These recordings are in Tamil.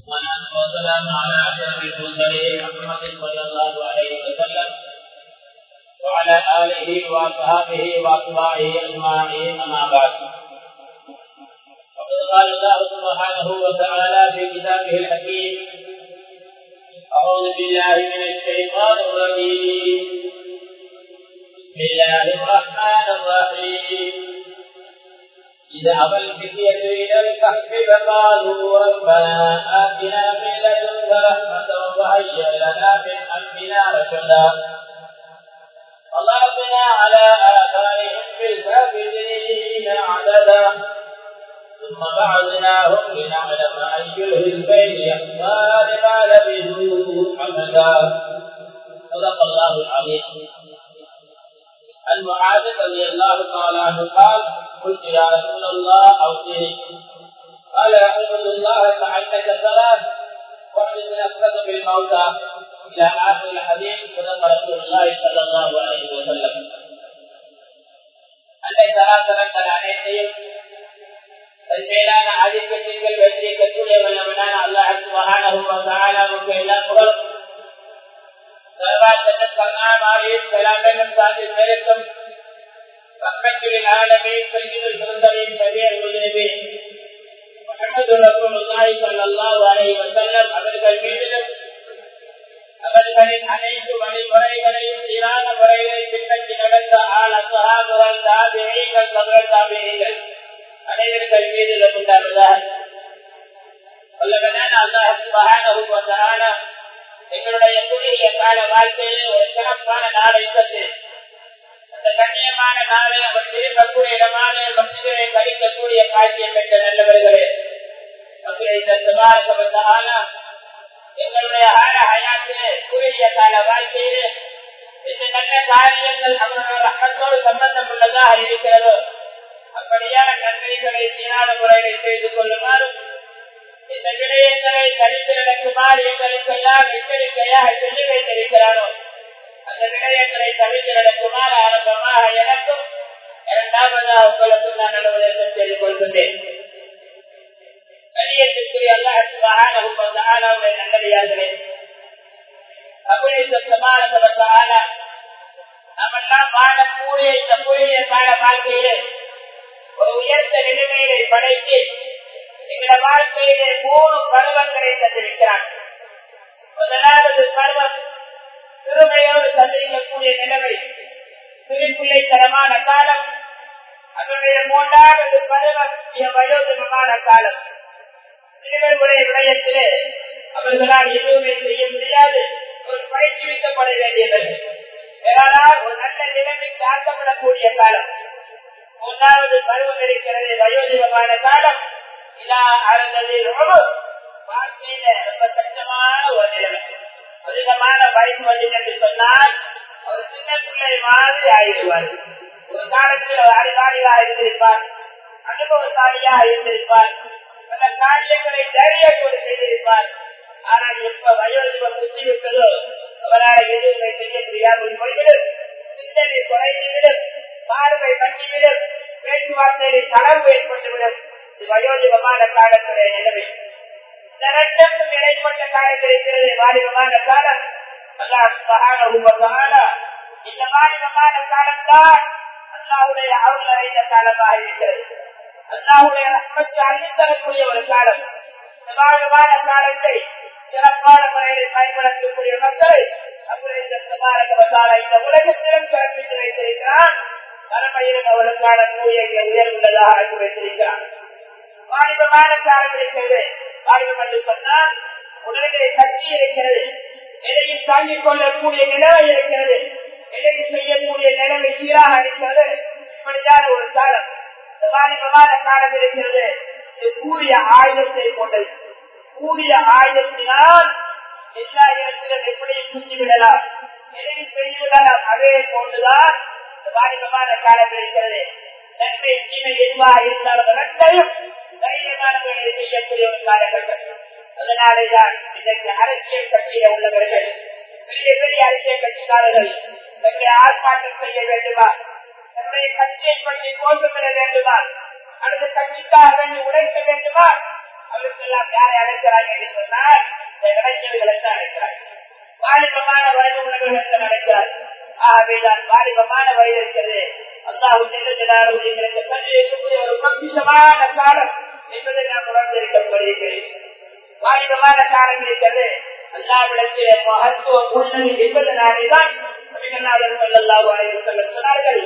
والسلام على أشرف المرسلين محمد صلى الله عليه وسلم وعلى آله وأصحابه وأتباعه أجمعين أما بعد وقد قال الله سبحانه وتعالى في كتابه الحكيم أعوذ بالله من الشيطان الرجيم بسم الله الرحمن الرحيم إذا أبى الفتية إلى الكهف فقالوا ربنا آتنا من لدنك رحمة وهيئ لنا من أمرنا رشدا وضربنا على آثارهم في الكافرين عددا ثم بعثناهم لنعلم أي الحزبين يحصى لما لبثوا أمدا صدق الله العظيم عن معاذ رضي الله تعالى عنه قال قلت يا رسول الله اوصني قال اعبد الله فعندك ثلاث واحدث نفسك بالموتى الى اخر الحديث صدق رسول الله صلى الله عليه وسلم அன்றை சராசரங்கள் அனைத்தையும் மேலான ஆதிக்கத்திற்கு வெற்றிக்கக்கூடிய வல்லவனான அல்லாஹ் சுபஹானஹு வ தஆலாவுக்கு எல்லா புகழும் மேலுக்கும் ரஹ்மத்துல் ஆலமீன் சையதுல் முர்சலீன் ஷபீர் முஜிபின் முஹம்மது ரசூலுல்லாஹி ஸல்லல்லாஹு அலைஹி வஸல்லம் அவர்கள் மீதிலும் அவர்களின் அனைத்து வழிமுறைகளையும் சீரான முறைகளை பின்பற்றி நடந்த ஆள் அசஹாபுகள் தாபிகள் சபர் தாபிகள் அனைவர்கள் மீதிலும் உண்டாவதாக வல்லவனான அல்லாஹ் சுப்ஹானஹு வ தஆலா எங்களுடைய குறுகிய கால வாழ்க்கையிலே ஒரு சிறப்பான நாளை தந்து அந்த கண்ணியமான நாளை அவர் விரும்பக்கூடிய இடமான மனிதரை கழிக்கக்கூடிய காட்சியம் பெற்ற நல்லவர்களே எங்களுடைய ஆழ ஹயாத்திலே குறுகிய கால வாழ்க்கையிலே இந்த நல்ல காரியங்கள் அவருடைய ரத்தத்தோடு சம்பந்தம் உள்ளதாக இருக்கிறதோ அப்படியான நன்மைகளை சீரான முறையில் செய்து கொள்ளுமாறும் இந்த விடயங்களை கழித்து நடக்குமாறு எங்களுக்கெல்லாம் எச்சரிக்கையாக சொல்லி வைத்திருக்கிறானோ அந்த விடயங்களை தவிர்த்து நடக்குமாறு ஆரம்பமாக எனக்கும் இரண்டாவதாக உங்களுக்கு நான் நடுவதற்கும் செய்து கொள்கின்றேன் கலியத்திற்குரிய அல்லாஹுடைய நல்லடியார்களே நம்மெல்லாம் வாழக்கூடிய இந்த குறுகிய கால வாழ்க்கையிலே ஒரு உயர்ந்த நிலைமையை படைத்து எங்கள வாழ்க்கையிலே மூணு பருவங்களை தந்திருக்கிறார் முதலாவது பருவம் சிறுமையோடு சந்திக்கக்கூடிய நிலைமை சிறுபிள்ளை தரமான காலம் அதனுடைய மூன்றாவது பருவம் மிக வயோதிகமான காலம் சிறுவர்களுடைய விடயத்திலே அவர்களால் எதுவுமே செய்ய முடியாது ஒரு பயிற்றுவிக்கப்பட வேண்டியது ஏனால் ஒரு நல்ல நிலைமைக்கு ஆக்கப்படக்கூடிய காலம் மூன்றாவது பருவம் இருக்கிறது வயோதிகமான காலம் இலா அறந்தது ரொம்ப வாழ்க்கையில ரொம்ப கஷ்டமான ஒரு நிலைமை அதிகமான வயசு வந்து என்று சொன்னால் ஒரு சின்ன பிள்ளை மாதிரி ஆகிடுவார் ஒரு காலத்தில் ஒரு அறிவாளியாக இருந்திருப்பார் அனுபவசாலியாக இருந்திருப்பார் பல காரியங்களை தைரியத்தோடு செய்திருப்பார் ஆனால் எப்ப வயோதிபம் புத்திவிட்டதோ அவரால் எதுவுமே செய்ய முடியாமல் போய்விடும் சிந்தனை குறைந்துவிடும் பார்வை தங்கிவிடும் பேச்சுவார்த்தையில் தளர்வு ஏற்பட்டுவிடும் இது வயோதிபமான காலத்துடைய நிலைமை இரண்டுக்கும் இடைப்பட்ட காலம் இருக்கிறது வாலிபமான காலம் இந்த வாலிபமான காலம்தான் அல்லாவுடைய அருள் அடைந்த காலமாக இருக்கிறது அல்லாவுடைய ரத்மத்தை அள்ளித்தரக்கூடிய ஒரு காலம் இந்த வாலிபமான காலத்தை சிறப்பான முறையில் பயன்படுத்தக்கூடிய மக்கள் அப்படி இந்த இந்த உலகத்திலும் சிறப்பித்து வைத்திருக்கிறான் மரமையிலும் அவளுக்கான நோயை உயர்வுள்ளதாக ஆக்கி வைத்திருக்கிறான் வாலிபமான காலம் இருக்கிறது வாலிபம் என்று சொன்னால் உடல்களை சக்தி இருக்கிறது எதையும் தாங்கிக் கொள்ளக்கூடிய நிலைமை இருக்கிறது எதையும் செய்யக்கூடிய நிலைமை சீராக இருக்கிறது இப்படியான ஒரு காலம் வாலிபமான காலம் இருக்கிறது இது கூடிய ஆயுதத்தை கொண்டது கூடிய ஆயுதத்தினால் எல்லா இடத்திலும் எப்படியும் குத்திவிடலாம் எதையும் செய்துவிடலாம் அதே போன்றுதான் வாலிபமான காலம் இருக்கிறது நன்மை தீமை எதுவாக இருந்தாலும் ரெண்டையும் தைரியமான வேலையை செய்யக்கூடிய ஒரு காலகட்டம் அதனாலேதான் இன்றைக்கு அரசியல் கட்சியில உள்ளவர்கள் பெரிய பெரிய அரசியல் கட்சிக்காரர்கள் தங்களை ஆர்ப்பாட்டம் செய்ய வேண்டுமா தன்னுடைய கட்சியை பற்றி கோஷமிட வேண்டுமா அடுத்த கட்சிக்காக வேண்டி உழைக்க வேண்டுமா அவருக்கெல்லாம் யாரை அழைக்கிறாங்க என்று சொன்னால் இந்த இளைஞர்களை தான் அழைக்கிறாங்க வாலிபமான வயது உள்ளவர்கள் நடக்கிறார் ஆகவேதான் வாலிபமான வயது இருக்கிறது அல்லாஹு எங்களுக்கு கல்வியக்கூடிய ஒரு பொக்கிஷமான காலம் என்பதை நான் உணர்ந்திருக்கப்படுகிறேன் வாலிபமான காலம் இருக்கிறது அல்லாவிடத்திலே மகத்துவம் உள்ளது என்பதனாலேதான் சொன்னார்கள்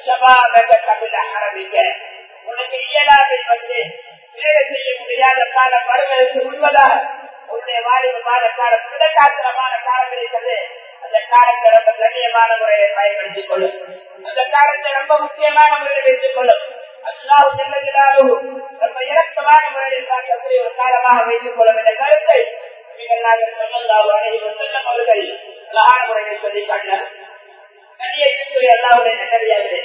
உனக்கு இயலாதை வந்து வேலை செய்ய முடியாத காலம் வருவதற்கு முன்பதாக உன்னுடைய வாலிபமான காலம் திடக்காத்திரமான காலம் இருக்கிறது அந்த காலத்தை ரொம்ப கண்ணியமான முறையை பயன்படுத்திக் கொள்ளும் அந்த காலத்தை ரொம்ப முக்கியமான முறையில் வைத்துக் கொள்ளும் அல்லாஹ் செல்லதினாலும் ரொம்ப இறக்கமான முறையில் பார்க்கக்கூடிய ஒரு காலமாக வைத்துக் கொள்ளும் என்ற கருத்தை செல்லும் அவர்கள் அழகான முறையில் சொல்லி காட்டினார் கண்ணியத்திற்குரிய அல்லாவுடைய நல்லடியார்களே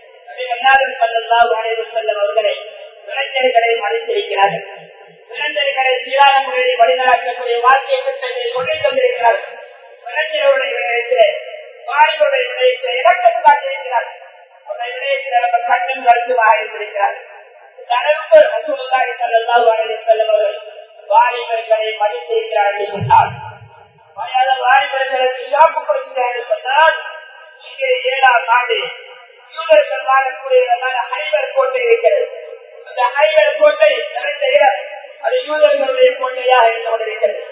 செல்லும் அவர்களை இளைஞர்களை மறைத்திருக்கிறார்கள் இளைஞர்களை சீரான முறையில் வழிநடத்தக்கூடிய வாழ்க்கை திட்டத்தை கொண்டு தந்திருக்கிறார்கள் இளைஞர்களுடைய விடயத்திலே வாலிபருடைய விடயத்திலே இலக்கம் காட்டியிருக்கிறார்கள் அவருடைய விடயத்தில் நம்ம கட்டும் கருத்துமாக இருந்திருக்கிறார்கள் இந்த அளவுக்கு ரசூலுல்லாஹி ஸல்லல்லாஹு அலைஹி வஸல்லம் அவர்கள் வாலிபர்களை மதித்திருக்கிறார்கள் என்று சொன்னார் வயது வாலிபர்களுக்கு ஷாப்பு கொடுக்கிறார்கள் சொன்னால் இங்கே ஏழாம் ஆண்டு யூதர்கள் வாழக்கூடிய ஹைவர் கோட்டை இருக்கிறது அந்த ஹைவர் கோட்டை நிறைந்த இடம் அது யூதர்களுடைய கோட்டையாக இருந்து கொண்டிருக்கிறது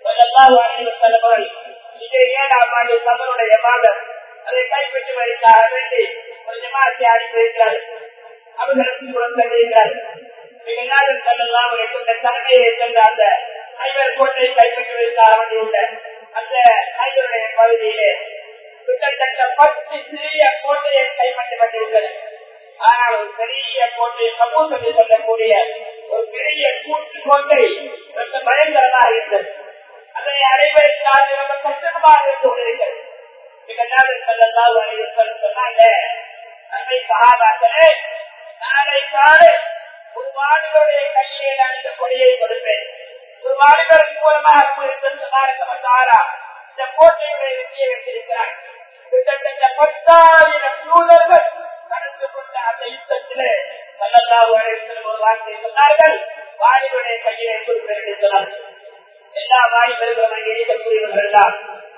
இதே ஏழாம் ஆண்டு சமனுடைய மாதம் அதை கைப்பற்றுவதற்காக வேண்டி ஒரு ஜமாத்தை அனுப்பியிருக்கிறார்கள் அவர்களுக்கு குணம் தந்திருக்கிறார்கள் மிக நாள் செல்லலாம் கொண்ட தலைமையை சென்ற அந்த ஐவர் கோட்டையை கைப்பற்றுவதற்காக வேண்டியுள்ள அந்த ஐவருடைய பகுதியிலே கிட்டத்தட்ட பத்து சிறிய கோட்டையை கைப்பற்றப்பட்டிருக்கிறது ஆனால் ஒரு பெரிய கோட்டை சமூகம் என்று சொல்லக்கூடிய ஒரு பெரிய கூட்டு கோட்டை ரொம்ப பயங்கரமாக இருந்தது அதனை அடைவதற்காக ரொம்ப கஷ்டமாக இருந்து கொண்டிருக்கிறது மிக நாள் செல்லலாம் சொன்னாங்க அன்னை சகாபாக்களே நாளை காலை ஒரு மாணவருடைய கையிலே நான் இந்த கொடியை கொடுப்பேன் ஒரு மாணவரின் மூலமாக சொன்னாரா இந்த கோட்டையுடைய வெற்றியை வைத்திருக்கிறார் கிட்டத்தட்ட பத்தாயிரம் யூதர்கள் நடந்து கொண்ட அந்த யுத்தத்திலே நல்லதாக ஒரு வார்த்தை சொன்னார்கள் வாலிபுடைய கையிலே கொடுப்பேன் என்று சொன்னார்கள் எல்லா வாலிபர்களும் அங்கே இருக்கக்கூடியவர்கள் தான்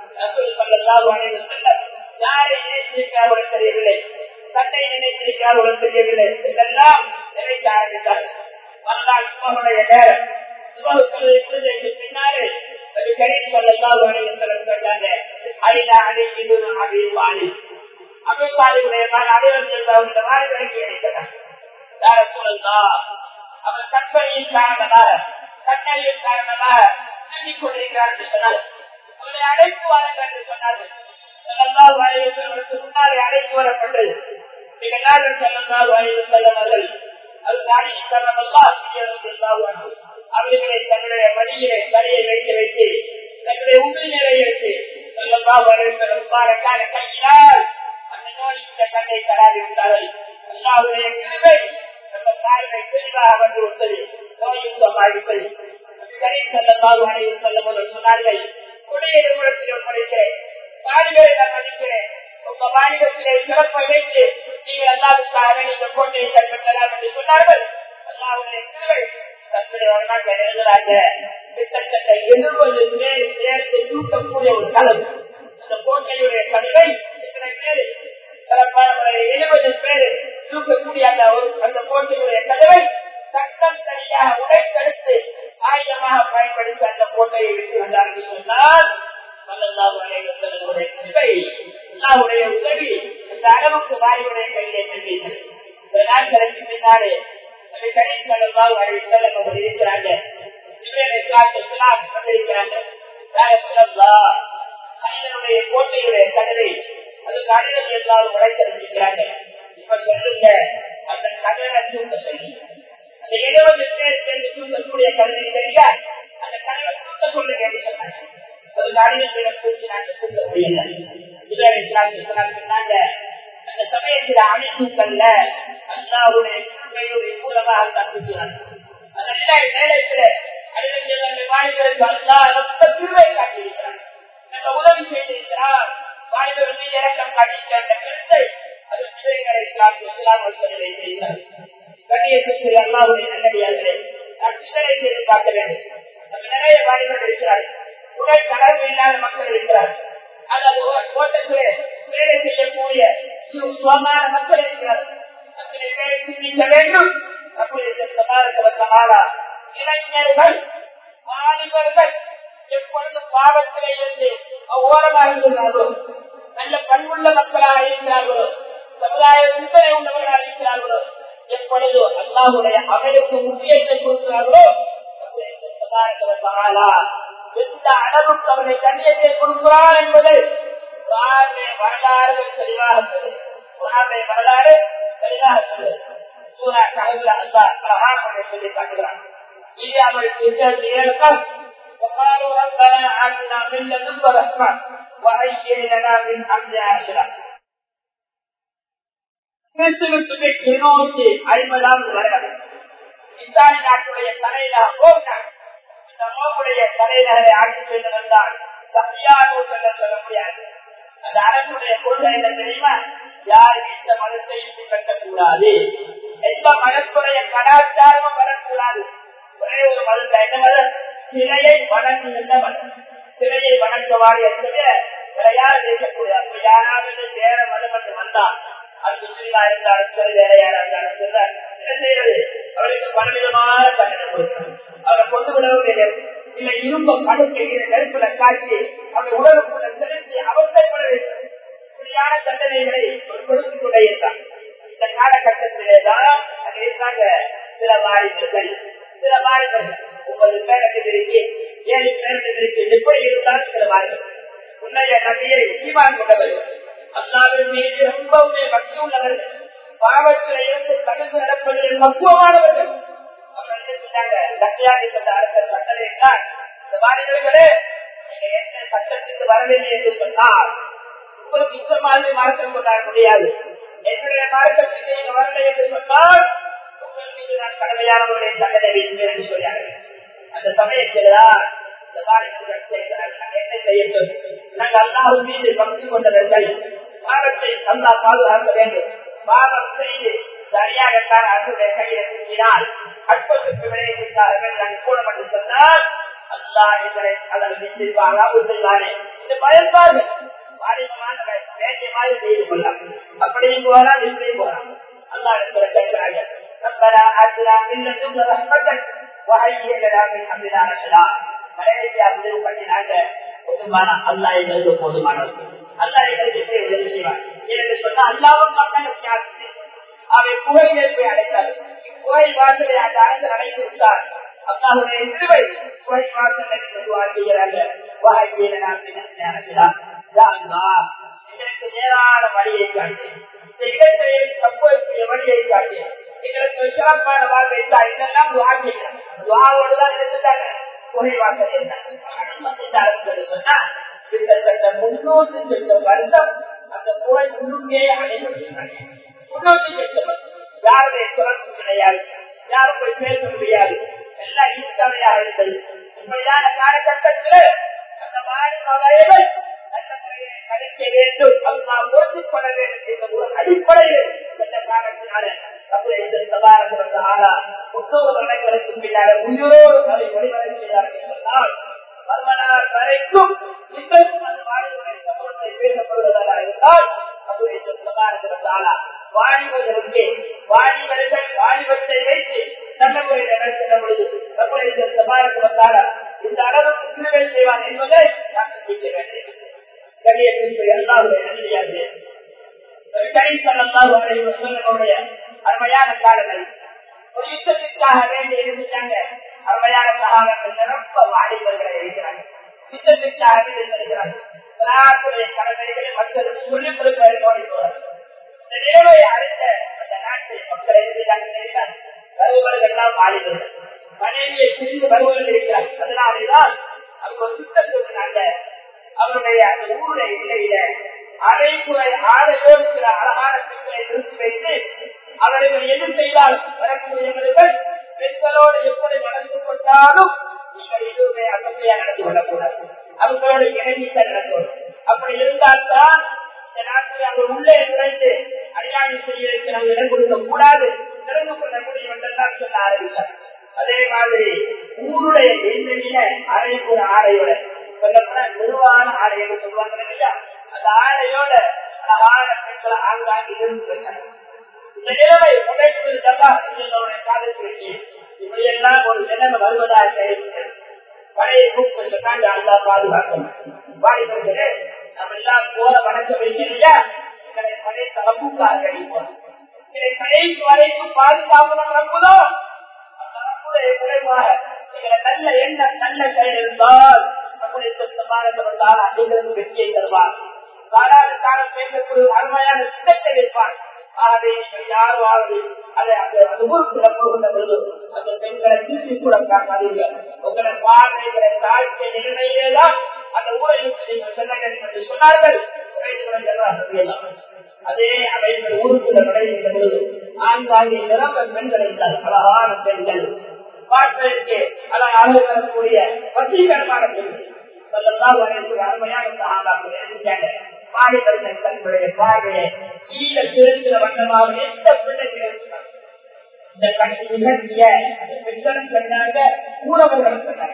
யாரை நினைத்திருக்கிறார்கள் தெரியவில்லை தன்னை நினைத்திருக்கிறார்கள் தெரியவில்லை இதெல்லாம் நினைக்க ஆரம்பித்தார் மறுநாள் சுமனுடைய நேரம் பின்னாலே சொல்லலாம் சொன்னாங்க அழிதா அழிக்கின்ற அழிப்பாளி அபிப்பாளியுடைய அடைவர்கள் வாலிபருக்கு அளித்தனர் யார சொல்லலாம் அவர் கற்பனையின் காரணமாக கண்ணறியின் காரணமாக நம்பிக் கொண்டிருக்கிறார் என்று சொன்னார் அவரை அழைத்து வாருங்கள் என்று சொன்னார்கள் முன்னாலே அழைத்து வரப்பட்டது மிக நாள் செல்லந்தால் வாய்வு செல்லவர்கள் அது அவர்களை தன்னுடைய வழியிலே தலையை வைத்து வைத்து தன்னுடைய உண்மை நிலையை வைத்து செல்லந்தால் கையினால் அந்த நோய்த்த கண்ணை தராது விட்டார்கள் அல்லாவுடைய கிருவை நம்ம தாய்மை தெளிவாக வந்து விட்டது நோயுத்தமாகிவிட்டது சொன்னார்கள் கொடியை உலகத்தில் ஒப்படைக்கிறேன் வாலிபரை நான் மதிக்கிறேன் உங்க வாலிபத்திலே சிறப்பை வைத்து நீங்கள் அல்லாவுக்காக இந்த கோட்டையை கைப்பற்றலாம் என்று சொன்னார்கள் அல்லாவுடைய கிருவை எழுதுறாங்க கிட்டத்தட்ட எழுபது பேர் சேர்த்து தூக்கக்கூடிய ஒரு களம் அந்த கோட்டையுடைய கதவை இத்தனை பேர் சிறப்பான முறையில் எழுபது பேர் தூக்கக்கூடிய அந்த அந்த கோட்டையுடைய கதவை சட்டம் சரியாக உடைத்தெடுத்து ஆயுதமாக பயன்படுத்தி அந்த கோட்டையை விட்டு வந்தார்கள் சொன்னால் உதவி இந்த அளவுக்கு வாயுடைய கையிலே கண்டீர்கள் இந்த நாட்களுக்கு பின்னாலே இருக்கிறாங்க கோட்டையுடைய கதவை அது கடிதம் எல்லாரும் உடைத்திருக்கிறாங்க இப்ப சொல்லுங்க அந்த கதவை தூக்க சொல்லி அந்த எழுபது பேர் சேர்ந்து தூக்கக்கூடிய கல்வி தெரியா அந்த கதவை தூக்க சொல்லுங்க என்று சொன்னாங்க ஒரு காரியத்தை தூக்கி நாங்கள் தூக்க முடியல சொன்னாங்க அந்த சமயத்தில் அணித்தூக்கல்ல அல்லாவுடைய கிருமையுடைய மூலமாக தந்துக்கிறாங்க அந்த நேரத்தில் அறிவியல் வாய்களுக்கு அல்லா ரொம்ப திருவை காட்டியிருக்கிறார் நம்ம உதவி செய்திருக்கிறார் வாய்கள் மீது இறக்கம் காட்டியிருக்கிற அந்த கருத்தை அது விஜயங்களை இஸ்லாம் இஸ்லாம் செய்கிறார் கண்ணியத்திற்கு அல்லாவுடைய நல்லடியார்களே சிந்தனை செய்து காட்ட வேண்டும் நம்ம நிறைய வாலிபர்கள் இருக்கிறார்கள் உடல் கலர்வு இல்லாத மக்கள் இருக்கிறார்கள் அல்லது ஓட்டத்திலே வேலை செய்யக்கூடிய சுகமான மக்கள் இருக்கிறார்கள் அத்தனை பேரை சிந்திக்க வேண்டும் இளைஞர்கள் வாலிபர்கள் எப்பொழுது பாவத்திலே இருந்து ஓரமாக இருக்கிறார்களோ நல்ல பண்புள்ள மக்களாக இருக்கிறார்களோ சமுதாய சிந்தனை உள்ளவர்களாக இருக்கிறார்களோ எப்பொழுது அல்லாஹுடைய அமைலுக்கு முக்கியத்துவம் கொடுக்கிறார்களோ எந்த அளவுக்கு அவனை கண்ணியத்தை கொடுக்கிறார் என்பதை வரலாறுகள் தெளிவாக சொல்லுது வரலாறு தெளிவாக சொல்லுது சூரா கஹல்ல அல்லாஹ் அழகாக சொல்லி காட்டுகிறான் இது அவளுக்கு وقالوا ربنا آتنا من لدنك رحمة وهيئ لنا من أمرنا رشدا கிறிஸ்துவுக்கு இருநூத்தி ஐம்பதாவது வருடம் இத்தாலி நாட்டுடைய தலைநகர் ரோம் இந்த ரோமுடைய தலைநகரை ஆட்சி செய்து வந்தால் சத்தியானூர் என்று சொல்ல முடியாது அந்த அரசுடைய கொள்கை என்ன தெரியுமா யார் இந்த மதத்தை கட்டக்கூடாது எந்த மதத்துடைய கலாச்சாரமும் வரக்கூடாது ஒரே ஒரு மதம் என்ன மதம் சிலையை வணங்குகின்ற மதம் சிலையை வணங்குவார் என்பது யாரும் இருக்கக்கூடாது அப்படி யாராவது வேற மதம் என்று வந்தால் அது முஸ்லீமா இருந்தாலும் சரி வேலையாரா இருந்தாலும் சரி என்ன செய்யறது அவருக்கு பலவிதமான தண்டனை கொடுக்கணும் அவரை கொண்டு விடவும் கிடையாது இல்ல இரும்ப படுக்கைகிற நெருப்புல காட்சி அவருடைய உடலுக்குள்ள செலுத்தி அவசரப்பட வேண்டும் இப்படியான தண்டனைகளை கொடுத்துக் கொண்டே இருந்தார் இந்த காலகட்டத்திலே தான் அங்கே இருந்தாங்க சில வாரிபர்கள் சில வாரிபர்கள் ஒன்பது பேருக்கு இருக்கு ஏழு பேருக்கு இருக்கு எப்படி இருந்தாலும் சில வாரிபர்கள் உன்னைய நபியை ஈமான் கொண்டவர்கள் அல்லாவின் மீது ரொம்பவுமே பக்தி உள்ளவர்கள் பாவத்தில் இருந்து தடுத்து நடப்பதில் பக்குவமானவர்கள் சட்டத்துக்கு வரவில்லை என்று சொன்னால் உங்களுக்கு இந்த மாதிரி மார்க்கம் கொண்டாட முடியாது என்னுடைய மார்க்கத்துக்கு நீங்க வரலை என்று சொன்னால் உங்கள் மீது நான் கடமையானவர்களை தண்டனை வைக்கிறேன் என்று சொன்னார்கள் அந்த சமயத்தில்தான் இந்த என்ன செய்யட்டும் நாங்கள் அல்லாஹ் மீது பக்தி கொண்டவர்கள் பாவத்தை அல்லா பாதுகாக்க வேண்டும் பாவம் செய்து சரியாகத்தான் அரசுடைய கையை செஞ்சினால் அற்பசுக்கு விளைவித்தார்கள் நான் கூட மட்டும் சொன்னால் அல்லா எங்களை அதன் நிச்சயமாக செய்வானே இது பயன்பாடு வாலிபமான வேண்டிய மாதிரி செய்து கொள்ளலாம் அப்படியும் போகலாம் இப்படியும் போகலாம் அல்லா இருக்கிற கேட்கிறாங்க ربنا آتنا من لدنك رحمة وهيئ لنا من أمرنا رشدا மலையாளிக்கு அப்படி பண்ணினாங்க போதுமான அல்லா எங்களுக்கு போதுமானது அல்லா எங்களுக்கு உதவி செய்வார் என்று சொன்னா அல்லாவும் மக்கள் அவை புகையிலே போய் அடைத்தார் புகை வாசலை அந்த அரசு அடைத்து விட்டார் அல்லாவுடைய திருவை புகை வாசலை வாழ்கிறாங்க எங்களுக்கு நேரான வழியை காட்டு இந்த இடத்தை சம்பவக்கூடிய வழியை காட்டு எங்களுக்கு சிறப்பான வாழ்வை தான் இதெல்லாம் வாழ்க்கைகள் துவாவோடு தான் இருந்துட்டாங்க புகை வாசல் என்ன சொன்னா கிட்டத்தட்ட முன்னூத்தி எட்டு வருடம் அந்த புகை முன்னுக்கே அடைபடுகிறாங்க முன்னூத்தி எட்டு வருடம் யாருடைய தொடர்பு கிடையாது யாரும் போய் பேச முடியாது எல்லாம் ஈர்த்தவையாக இருந்தது இப்படியான காலகட்டத்தில் அந்த மாநில வகைகள் நல்ல முறையை கழிக்க வேண்டும் அது நாம் ஓட்டிக் கொள்ள வேண்டும் என்ற ஒரு அடிப்படையில் இந்த காலத்தினால முன்னூறு வருடங்களுக்கு பின்னால் உயிரோடு அதை வழிவகை செய்தார்கள் சொன்னால் மறுமனார் வரைக்கும் இன்றைக்கும் அந்த வாழ்வுடைய சமூகத்தை பேசப்படுவதாக இருந்தால் வாணிபர்களுக்கு வாணிபர்கள் வாணிபத்தை வைத்து நல்ல முறையில் நடக்கிற பொழுது நம்முடைய சமாளித்து வந்தால இந்த அளவுக்கு சிறுவை செய்வான் என்பதை நாம் சிந்திக்க வேண்டும் கரியத்திற்கு எல்லாருடைய நன்றியாது கணிசனுடைய அருமையான காலங்கள் ஒரு யுத்தத்திற்காக வேண்டி இருந்துட்டாங்க அருமையான சகாரங்கள் நிரப்ப வாலிபர்களை இருக்கிறாங்க யுத்தத்திற்காக வேண்டி இருக்கிறாங்க கடமைகளை மக்களுக்கு சொல்லிக் கொடுக்க இந்த நிலையை அறிந்த அந்த நாட்டில் மக்களை இருக்கிறாங்க வருபவர்கள் எல்லாம் வாலிபர்கள் மனைவியை பிரிந்து வருபவர்கள் இருக்கிறார் அதனாலேதான் அவங்க ஒரு திட்டம் சொன்னாங்க அவருடைய அந்த ஊருடைய நிலையில அரைக்குறை ஆடையோடு சில அழகான பெண்களை நிறுத்தி வைத்து அவர்கள் எது செய்தாலும் வரக்கூடியவர்கள் பெண்களோடு எப்படி நடந்து கொண்டாலும் நீங்கள் எதுவுமே அசத்தையா நடந்து கொள்ளக்கூடாது அவங்களோட இணைந்த நடக்கும் அப்படி இருந்தால்தான் இந்த நாட்டில் அவங்க உள்ளே நுழைந்து அநியாயம் செய்ய நாங்கள் இடம் கொடுக்க கூடாது நடந்து கொள்ளக்கூடிய என்றெல்லாம் சொல்ல ஆரம்பித்தார் அதே மாதிரி ஊருடைய எண்ணெயில அரைக்கூட ஆடையோட சொல்லப்போனா நிர்வாண ஆடை என்று சொல்லுவாங்க இல்லையா அந்த ஆடையோட அழகான பெண்களை ஆங்காங்க இருந்து வச்சாங்க இந்த நிலைமை உடைப்பது தப்பா என்னுடைய காலத்திற்கு இப்படியெல்லாம் ஒரு நிலைமை வருவதாக இருக்கிறது பழைய கூப்பிட்டு தாண்டி அல்லா பாதுகாக்கும் வாய்ப்பு நம்ம எல்லாம் போல வணக்க வைக்கலையா எங்களை பழைய தரப்புக்காக கழிப்போம் இதை கடைசி வரைக்கும் பாதுகாப்பு நம்புதோ அந்த நம்புடைய குறைவாக எங்களை நல்ல எண்ணம் நல்ல செயல் இருந்தால் நம்முடைய சொந்தமான அப்படிங்கிறது வெற்றியை தருவார் காலாறு காலம் பேசக்கூடிய அருமையான திட்டத்தை வைப்பார் ஆகவே நீங்கள் யாருவாவது அதை அந்த ஊருக்குள்ள போகின்ற பொழுது அந்த பெண்களை திருப்பி கூட காக்காதீங்க உங்களை பார்வைகளை தாழ்த்த நிலைமையிலேதான் அந்த ஊரை விட்டு நீங்கள் செல்ல வேண்டும் என்று சொன்னார்கள் அதே அவைகள் ஊருக்குள்ள நடைபெற்ற பொழுது ஆங்காங்கே நிரம்ப பெண்கள் இருந்தால் அழகான பெண்கள் பார்ப்பதற்கு அழகாக வரக்கூடிய வசீகரமான பெண்கள் அருமையான சகாபாக்கள் வாலிபர்கள் தன்னுடைய பார்வையை கீழே திருக்கிற வண்ணமாக எந்த பிள்ளைகள் இந்த கட்சி நிகழ்ச்சிய பெண்களும் சொன்னாங்க ஊரவர்களும் சொன்னாங்க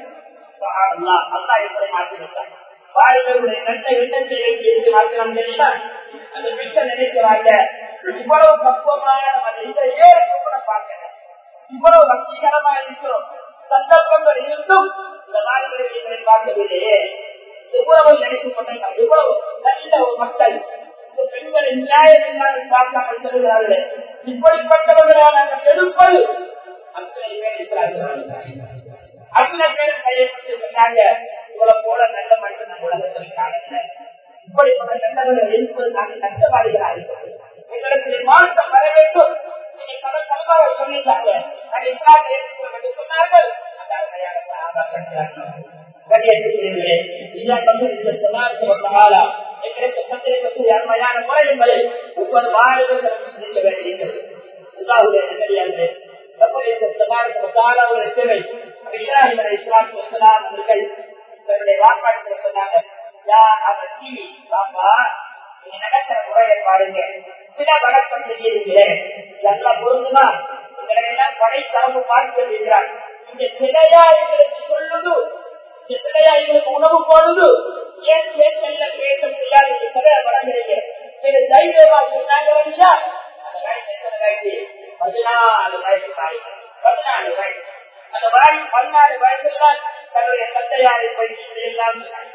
அல்லா எப்படி மாற்றிவிட்டாங்க வாலிபர்களுடைய நல்ல எண்ணத்தை வைத்து எது மாற்றலாம் தெரியுமா அந்த பெண்கள் நினைக்கிறாங்க இவ்வளவு பக்குவமான நம்ம இந்த ஏழு கூட பார்க்கல இவ்வளவு வசீகரமா இருக்கிறோம் சந்தர்ப்பங்கள் இருந்தும் இந்த வாலிபர்களை பார்க்கவில்லையே எவ்வளவு நினைத்துக் கொண்டாங்க எவ்வளவு நல்ல ஒரு மக்கள் இந்த பெண்களை நியாயம் இல்லாமல் பார்க்காமல் சொல்லுகிறார்கள் இப்படிப்பட்டவர்களால் நாங்கள் எடுப்பது அத்தனை பேர் இருக்கிறார்கள் அத்தனை பேர் கையெழுத்து சொன்னாங்க இவ்வளவு போல நல்ல மனிதன் நம்ம உலகத்தில் காணல இப்படிப்பட்ட நல்லவர்கள் இருப்பது நாங்கள் கஷ்டப்படுகிறார்கள் எங்களுக்கு மாற்றம் வர வேண்டும் நீங்க பல தலைவரை சொல்லிட்டாங்க நாங்கள் இஸ்லாத்தை ஏற்றுக்கொள்ள என்று சொன்னார்கள் அந்த அருமையாக கண்ணியத்துக்குரியவர்களே இதான் வந்து இந்த சமாளிக்கப்பட்டமாலா எங்களுக்கு சந்தேகத்துக்கு அருமையான முறை என்பதை ஒவ்வொரு மாநிலங்களும் சிந்திக்க வேண்டியிருக்கிறது அல்லாஹுடைய நன்றியாளர்களே நம்முடைய இந்த சமாளிக்கப்பட்டால ஒரு தேவை இஸ்லாமிய இஸ்லாம் சொல்லாம் அவர்கள் தன்னுடைய வாக்காளத்தில் சொன்னாங்க யா அவத்தி பாப்பா நீங்க நடக்கிற முறையை பாருங்க சில வழக்கம் செய்கிறீங்களே இதெல்லாம் பொருந்துமா உங்களை எல்லாம் படை தரப்பு பார்த்து வருகிறார் இந்த சிலையா எங்களுக்கு சொல்லுது எத்தனையா எங்களுக்கு உணவு போடுது ஏன் பேசல பேச முடியாது கதையை வழங்குறீங்க இது தைரியமா சொன்னாங்க இல்லையா அந்த வயசு எத்தனை வயசு பதினாலு வயசு வாய் பதினாலு வயசு அந்த வாய் பதினாலு வயசுல தான் தன்னுடைய தந்தையாரை பயிற்சி எல்லாம் சொன்னாங்க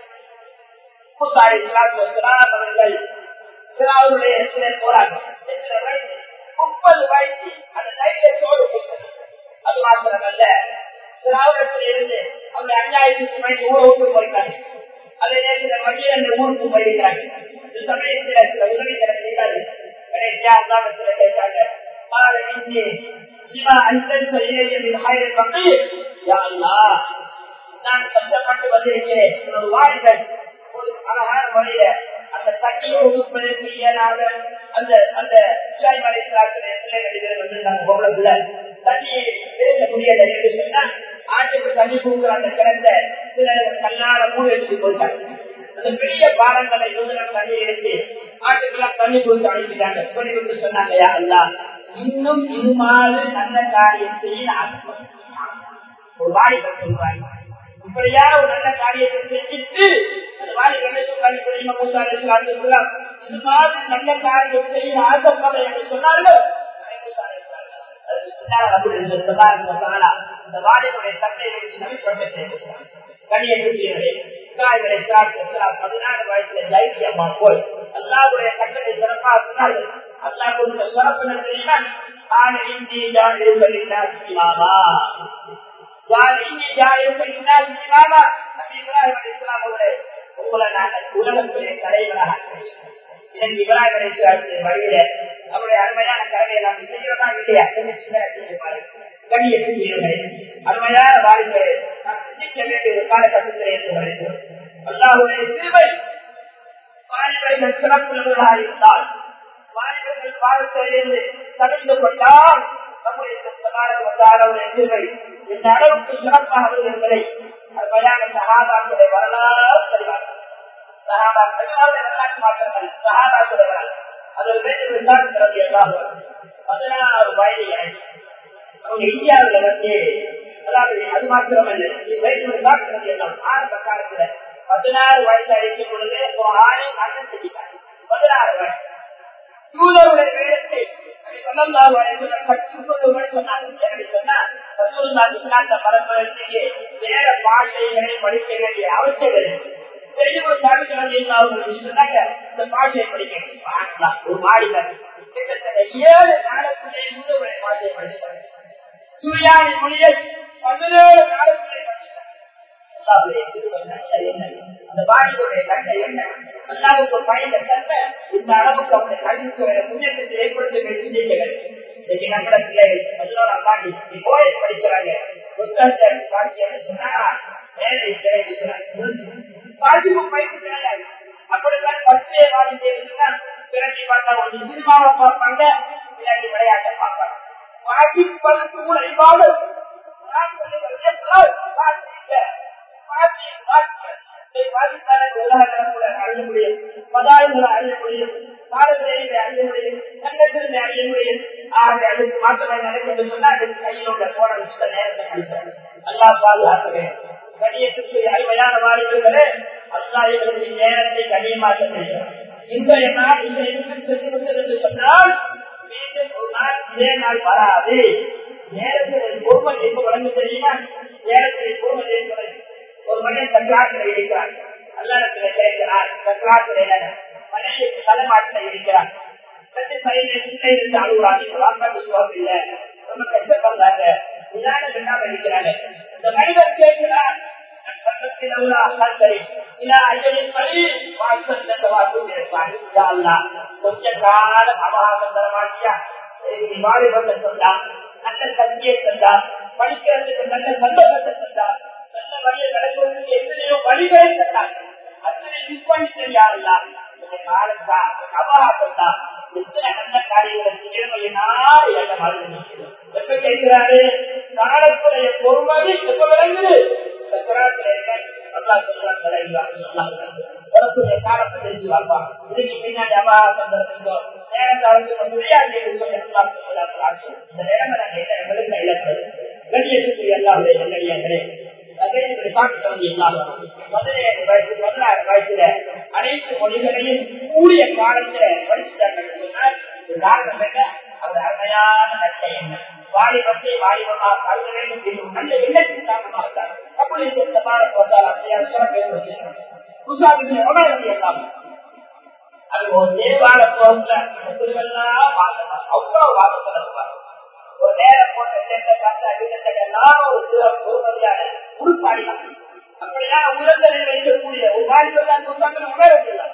முசாரி அவர்கள் அவருடைய போராட்டம் எத்தனை வயசு முப்பது வயசு அந்த தைரியத்தோடு அது மாத்திரமல்ல திராவிடத்தில் இருந்து அவங்க அஞ்சாயிரத்துக்கு மேலே ஊரை விட்டு போயிருக்காங்க அதே நேரத்தில் மத்திய அந்த ஊருக்கு போயிருக்காங்க இந்த சமயத்தில் சில உதவிகளை செய்தாரு கடைசியாக கேட்டாங்க நான் கஷ்டப்பட்டு வந்திருக்கிறேன் ஒரு வாழ்கள் ஒரு அழகான முறையில அந்த தட்டியை ஒதுப்பதற்கு இயலாத அந்த அந்த மலை பிள்ளைகள் வந்து நாங்கள் பொருளத்துல தண்ணியை பேச முடியல என்று சொன்னா ஆட்டுக்கு தண்ணி பூக்குற அந்த கிடந்த சில கல்லால மூணு வச்சு போயிட்டாங்க அந்த பெரிய பாரங்களை யோசனம் தண்ணி எடுத்து ஆட்டுக்கெல்லாம் தண்ணி கொடுத்து அனுப்பிட்டாங்க சொல்லி கொடுத்து சொன்னாங்க யா அல்லா இன்னும் இது மாதிரி நல்ல காரியத்தை ஒரு வாலிபர் சொல்றாங்க இப்படியா ஒரு நல்ல காரியத்தை செஞ்சுட்டு அந்த வாலிபர் சொல்றாங்க தெரியுமா மூசாரி இது மாதிரி நல்ல காரியம் செய்ய ஆசைப்பட என்று சொன்னார்கள் இந்த வாலிபுடைய தந்தையை வச்சு நம்பிப்பட்டு பதினாறு வயசுல தைரியமா போய் அல்லாவுடைய கட்டளை சிறப்பாக சொன்னார்கள் அல்லா கொடுத்த சிறப்பு தெரியுமா உங்களை நாங்கள் உலகத்துடைய தலைவராக இதற்கு இப்ராஹிம் வழியில அவருடைய அருமையான கடமையை நாம் செய்யறதா இல்லையா கண்ணியத்துக்குரியவர்களே அருமையான வாழ்க்கையை நாம் சிந்திக்க வேண்டிய ஒரு காலகட்டத்தில் இருந்து வருகிறோம் அல்லாஹுடைய சிறுவை வாலிபர்கள் சிறப்புள்ளவர்களாக இருந்தால் வாலிபர்கள் பாடத்திலிருந்து தவிர்த்து கொண்டால் நம்முடைய சமாளவுடைய சிறுவை இந்த அளவுக்கு சிறப்பாக வருகிறதை அருமையான சகாபாக்களுடைய வரலாறு தெரிவார்கள் பதினாறு வயது அவங்க இந்தியாவில் வந்து அதாவது அது மாத்திரமல்ல எல்லாம் ஆரம்ப காலத்துல பதினாறு வயசு அழைக்கும் பொழுது ஆணை நாட்டம் செஞ்சிட்டாங்க பதினாறு வயசு யூதருடைய வேதத்தை வேற பாஷைகளை படிக்க வேண்டிய அவசியம் இந்த பாஷையை படிக்க ஒரு மாடில ஏழு நாளுக்குள்ளே யூதருடைய பாஷையை படிச்சாங்க சூரியானி மொழியை பதினேழு நாளுக்குள்ளே அந்த பாடியுடைய கண்டை என்ன அல்லாவுக்கு பயந்த கண்ட இந்த அளவுக்கு அவங்க கல்விக்கு முன்னேற்றத்தை ஏற்படுத்த சிந்திக்கிறது இன்னைக்கு நம்மள பிள்ளைகள் அதோட அல்லாண்டி கோயில் படிக்கிறாங்க புத்தகத்தை பாக்கியம் சொன்னா வேலை பாதிப்பு பயிற்சி கிடையாது அப்படித்தான் பச்சையை வாங்கி சொன்னா பிறகு பார்த்தா ஒரு சினிமாவை பார்ப்பாங்க பின்னாடி விளையாட்டை பார்ப்பாங்க வாக்கிப்பதற்கு கூட இவ்வாறு அறிய முடியும் பதாயங்களை அறிய முடியும் காலநிலையை அறிய முடியும் சங்கத்தினை அறிய முடியும் ஆக அதுக்கு மாற்றம் நடக்கிறது சொன்னா அதுக்கு கையில் உள்ள போன விஷய நேரத்தை கழிப்பாங்க அல்லா பாதுகாக்கவே கணியத்துக்கு அருமையான வாழ்க்கைகளே அல்லா எங்களுக்கு நேரத்தை கண்ணியமாக்க முடியும் இன்றைய நாள் இந்த இடத்தில் சென்றுவிட்டது என்று சொன்னால் மீண்டும் ஒரு நாள் இதே நாள் வராது நேரத்தில் பொறுமை எப்ப வழங்க தெரியுமா நேரத்தில் பொறுமை என்பதை ஒரு மனிதன் சக்கராத்தில் இருக்கிறார் அல்லடத்துல கேட்கிறார் சக்கராத்தில் மனைவிக்கு தலைமாட்டில் இருக்கிறார் இருந்து அழுகுறாங்க வாக்காட்டு சுவாசம் இல்ல ரொம்ப கஷ்டப்படுறாங்க நிதானம் இல்லாம இருக்கிறாங்க இந்த மனிதர் கேட்கிறார் கொஞ்ச காலம் அபகாரம் தர மாட்டியா வாலிபத்தை தந்தா நல்ல சக்தியை தந்தா படிக்கிறதுக்கு நல்ல சந்தர்ப்பத்தை தந்தா நல்ல வழியை நடக்கிறதுக்கு எத்தனையோ வழிகளை தந்தாங்க அத்தனை மிஸ் பண்ணி தெரியாதுல்ல காலத்தா அபகாரத்தா எத்தனை நல்ல காரியங்களை செய்யணும் என்ன மாதிரி எப்ப கேட்கிறாரு காலத்துடைய பொறுமதி எப்ப விளங்குது சக்கராத்துல என்ன அல்லா சொல்றாங்க காலத்தை தெரிஞ்சு வாப்பா இதுக்கு பின்னாடி அபகாரம் நேரம் காலத்துக்கு முடியாது என்று சொல்லி இந்த நேரம் எங்களுக்கு இழப்பது கண்ணியத்துக்கு எல்லாருடைய நல்லடியாங்களே அனைத்து மொழிகளையும் கூடிய காலத்துல படிச்சுட்டாங்க சொன்னால் காரணம் என்ன அது அருமையான நன்மை என்ன வாலிபத்தை வாலிபமாக கருத வேண்டும் என்னும் நல்ல எண்ணத்தின் காரணமாக அப்படி இந்த பாடம் வந்தால் அப்படியான அது ஒரு தேவால போகிற திருவெல்லாம் வாசம் அவ்வளவு வாசம் ஒரு நேரம் போட்ட சேர்ந்த பார்த்தா எல்லாம் ஒரு சிறப்பு பொறுமதியான உருப்பாடிதான் அப்படிதான் உலகத்தில் வைக்கக்கூடிய ஒரு வாலிபத்தான் புத்தகம் உணரவில்லை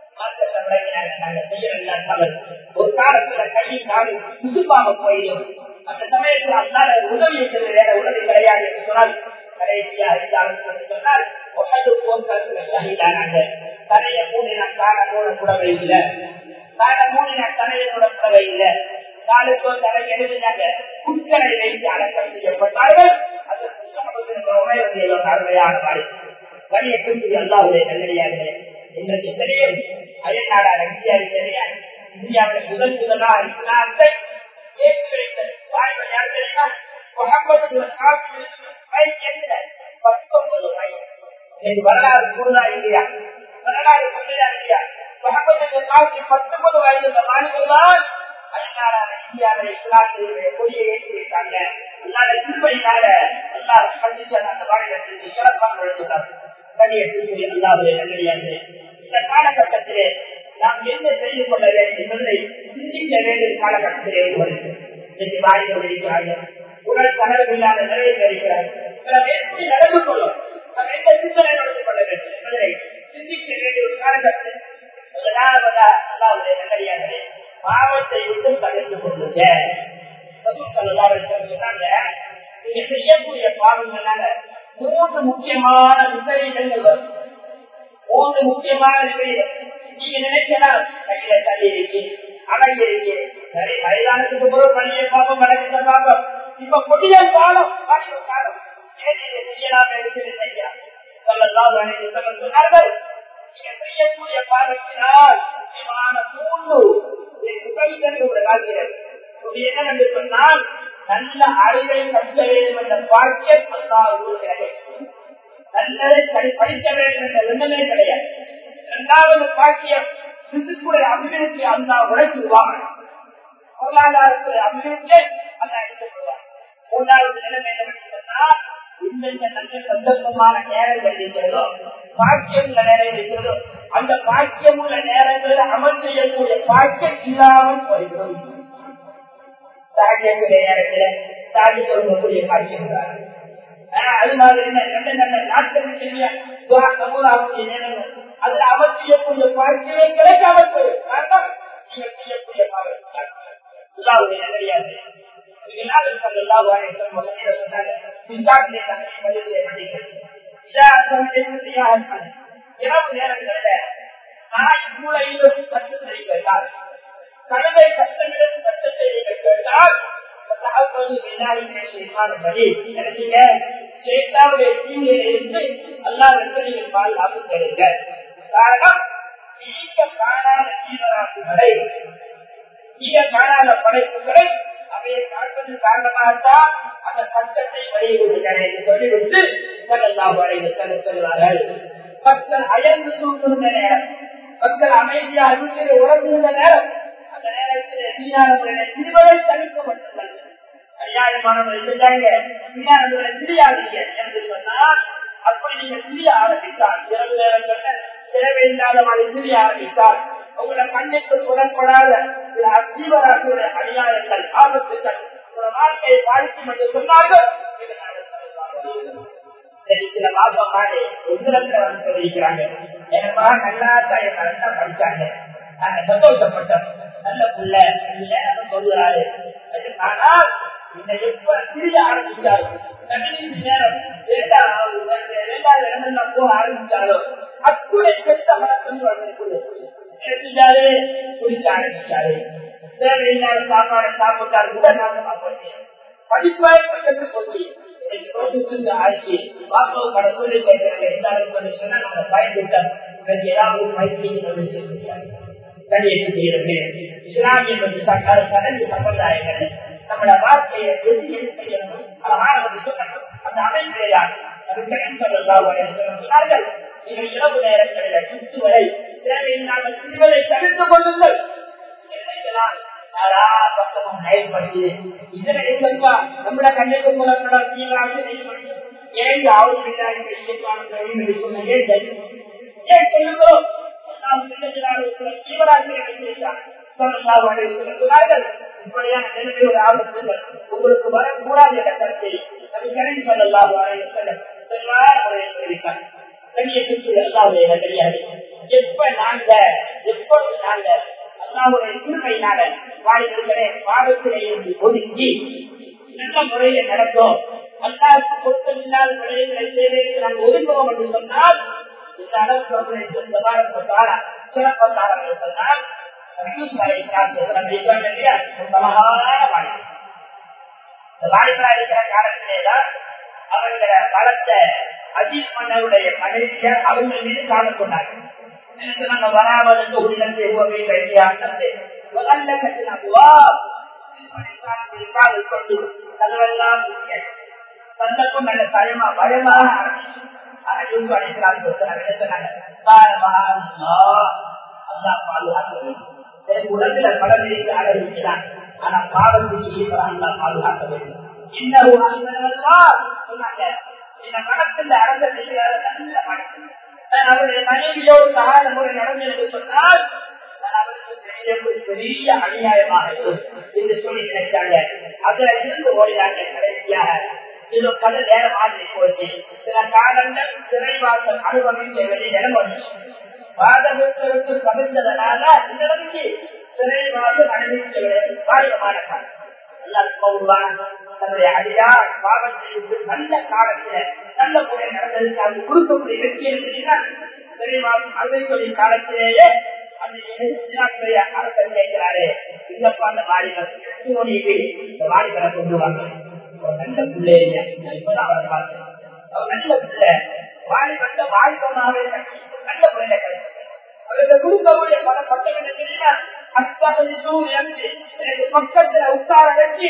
ஒரு காலத்துல கையில் காடு புதுப்பாக போயிடும் அந்த சமயத்தில் அல்லாத உதவி வேற உதவி கிடையாது என்று சொன்னால் கடைசியா இருந்தாலும் சொன்னால் ஒட்டது போன்ற சகிதானாங்க தலையை மூடின கால மூட கூடவே இல்லை கால மூடின தலையை மூட கூடவே இல்லை காலுக்கோ தலை எழுதினாங்க குட்களை வைத்து அடக்கம் செய்யப்பட்டார்கள் அந்த அருமையான மாதிரி வழியை குறித்து எல்லாருடைய நல்லடியார்களே எங்களுக்கு தெரியும் அயல்நாடான இந்தியாவில் தெரியாது இந்தியாவில் முதல் முதலாக இஸ்லாத்தை ஏற்றி வைத்த வாழ்வு யார் தெரியுமா முகமது பத்தொன்பது வயது வரலாறு கூறுதா இல்லையா வரலாறு சொல்லுதா இல்லையா முகமது பத்தொன்பது வயது மாநிலம் அதனால இந்தியாவில் இஸ்லாத்தினுடைய கொடியை ஏற்றி வைத்தாங்க அதனால திருப்பதினால எல்லாரும் கண்டித்து அந்த மாநிலத்திற்கு சிறப்பாக எழுதுகிறார் கண்ணியத்திற்கு எல்லாருடைய நல்லடியாது இந்த காலகட்டத்திலே நாம் என்ன செய்து கொள்ள வேண்டும் என்பதை சிந்திக்க வேண்டிய காலகட்டத்திலே வருகிறது இன்னைக்கு வாயில் இருக்கிறார்கள் உடல் கனவு இல்லாத நிலையில் இருக்கிறார்கள் நாம் எப்படி நடந்து கொள்ளும் நாம் எந்த சிந்தனை நடந்து கொள்ள வேண்டும் என்பதை சிந்திக்க வேண்டிய ஒரு காலகட்டத்தில் முதலாவதா அல்லாவுடைய நல்லடியார்களே பாவத்தை விட்டு தவிர்த்து கொள்ளுங்க நீங்க செய்யக்கூடிய பாவங்களால மூன்று முக்கியமான விபரீதங்கள் வரும் மூன்று முக்கியமான விபரீதம் நீங்க நினைக்கலாம் கையில தள்ளி இருக்கு அழகு இருக்கு சரி மைதானத்துக்கு போது பணியை பாப்போம் நடக்கிற பாப்போம் இப்ப கொடிய காலம் காலம் செய்யலாம் எடுத்து செய்யலாம் சொன்னார்கள் நீங்க செய்யக்கூடிய பாவத்தினால் முக்கியமான மூன்று என்னவென்று சொன்னால் நல்ல அறிவை கற்க வேண்டும் என்ற பாக்கியம் அல்லாஹ் நல்லதை படி- படிக்க வேண்டும் என்ற எண்ணமே கிடையாது இரண்டாவது பாக்கியம் சிந்துக்குடைய அபிவிருத்தி அந்த உழைச்சிருவாங்க பொருளாதாரத்துடைய அபிவிருத்தி அந்த எடுத்துக்கொள்வாங்க மூன்றாவது நிலைமை என்னவென்று சொன்னால் இந்தந்த நல்ல சந்தர்ப்பமான நேரங்கள் இருக்கிறதோ பாக்கியம் உள்ள நேரம் இருக்கிறதோ அந்த பாக்கியம் உள்ள நேரங்களில் அமல் செய்யக்கூடிய பாக்கியம் இல்லாமல் போய்விடும் தாக்கியக்கூடிய நேரத்தில் தாக்கி கொள்ளக்கூடிய பாக்கியம் உள்ளார். ஆஹ் அது மாதிரி என்ன, நல்ல நல்ல நாட்களுக்கு இல்லையா, துவா கபூலாகக்கூடிய நேரங்கள் அதுல அமல் செய்யக்கூடிய பாக்கியமே கிடைக்காமல் போயிடும் காரணம் நீங்கள் செய்யக்கூடிய பாவம் அல்லாவுடைய கிடையாது கழுதை கஷ்டமிடம் கஷ்டத்தை கேட்டால் இருந்து அல்லா நீங்கள் பாதுகாப்பு தருங்க காரணம் நீங்க காணாத ஜீவராசிகளை நீங்க காணாத படைப்புகளை அவையை காப்பது காரணமாகத்தான் அந்த சட்டத்தை வெளியிடுகிறார் என்று சொல்லிவிட்டு சொல்வார்கள் மக்கள் அயர்ந்து தூங்குகின்ற நேரம் மக்கள் அமைதியாக வீட்டில் உறங்குகின்ற நேரம் அந்த நேரத்தில் வீணானவர்களை திருவரை தடுக்கப்பட்டுள்ளது கல்யாணமானவர்கள் இருந்தாங்க வீணானவர்களை திரியாதீங்க என்று சொன்னால் அப்படி நீங்க திரிய ஆரம்பித்தால் இரவு நேரங்கள்ல தேவையில்லாத மாதிரி திரிய ஆரம்பித்தால் உங்களை கண்ணுக்கு புறப்படாத சில அஜீவராசியுடைய அநியாயங்கள் ஆபத்துகள் உங்களோட வாழ்க்கையை பாதிக்கும் என்று சொன்னார்கள் சில பாப்பா மாதிரி உங்களத்துல வந்து சொல்லியிருக்கிறாங்க எனப்பா நல்லா தான் என் கரெக்டா படிச்சாங்க நாங்க சந்தோஷப்பட்டோம் நல்ல புள்ள நல்ல சொல்லுறாரு ஆனால் இந்த எப்ப திரிய ஆரம்பிச்சாரு கடைசி நேரம் இரண்டாவது இரண்டாவது இடமெல்லாம் போக ஆரம்பிச்சாலோ அத்துணை கெட்ட மனசு செஞ்சாரு குடிக்க ஆரம்பிச்சாரு தேவையில்லாத சாப்பாடு சாப்பிட்டாரு கூட நாசமா போச்சு படிப்பாய் பக்கத்து போச்சு ஆட்சி பாப்பா பட சொல்லி கேட்கிறாங்க எல்லாரும் சொன்னா நம்ம பயந்துட்டோம் ஏதாவது பயிற்சி இஸ்லாமிய சட்ட சடங்கு சம்பிரதாயங்கள் நம்மளோட வாழ்க்கையை எப்படி செய்யணும் அழகான சொல்லணும் அந்த அமைப்பையார் சொன்னார்கள் நீங்கள் இரவு நேரங்களில் சுற்று வரை தேவையில்லாமல் திருவதை தவிர்த்து கொள்ளுங்கள் பக்கமும் நயன்படுது இதனை எங்கப்பா நம்மள கண்ணுக்கு மூலப்பட ஏன் ஆவது பின்னாடி ஏன் ஏன் சொல்லுகிறோம் இப்படியான நிலைமை ஒரு ஆபத்து உங்களுக்கு வரக்கூடாது என்ற கருத்தை கருதி சொல்லலாம் எப்ப நாங்க எப்பொழுது நாங்க அல்லாவுடைய திருமையினால வாழ்க்கைகளே பாடத்திலே ஒதுக்கி நல்ல முறையில நடக்கும் அல்லாவுக்கு பொருத்தம் இல்லாத விடயங்களை செய்வதற்கு நாங்கள் ஒதுக்குவோம் என்று சொன்னால் இந்த அளவுக்கு சிறப்பத்தார் என்று சொன்னால் வாலிபரா இருக்கிற காலத்திலேதான் அவர்கள பலத்தை அஜித் மன்னருடைய மனைவியார் அவங்க மீது காலம் கொண்டார்கள் நம்ம வராமல் உள்ளத்தை உறவை கைதியானது முதல்ல கட்டின கொண்டு கதவெல்லாம் சந்தர்ப்பம் நல்ல பயமா பயமாக உடம்புல படம் இருந்து ஆரம்பிக்கிறான் ஆனா பாவத்துக்கு ஈஸ்வரன் பாதுகாக்க வேண்டும் இன்னும் சொன்னாங்க இந்த மனத்தில் அரச செய்யாத நல்ல மனசு அவருடைய மனைவியோடு சகாத முறை நடந்து என்று சொன்னால் அவருக்கு பெரிய அநியாயமாக இருக்கும் என்று சொல்லி நினைச்சாங்க அதுல இருந்து ஓடினாங்க கடைசியாக இது பல நேரம் மாதிரி போச்சு சில காலங்கள் சிறைவாசம் அனுபவிச்ச வெளி இடம் வந்துச்சு பாதகத்திற்கு கவிழ்ந்ததனால இந்த சிறைவாசம் அனுபவிச்ச பாடகமான காலம் தன்னுடைய அடியார் பாவத்தை விட்டு நல்ல காலத்துல நல்ல முறை நடந்ததுக்கு அது கொடுக்கக்கூடிய வெற்றி இருக்கிறார் அறுபது காலத்திலேயே அந்த அரசர் கேட்கிறாரு இல்லப்பா அந்த வாலிபர் இந்த வாலிபரை கொண்டு வாங்க நல்ல பிள்ளை இப்பதான் அவரை பார்த்தேன் அவர் நல்ல பிள்ளை வாலிபட்ட வாலிபமாகவே நல்ல பிள்ளை கிடைச்சு அவருக்கு கொடுக்கக்கூடிய பல பட்டம் என்ன தெரியுமா பக்கத்துல உட்கார வச்சு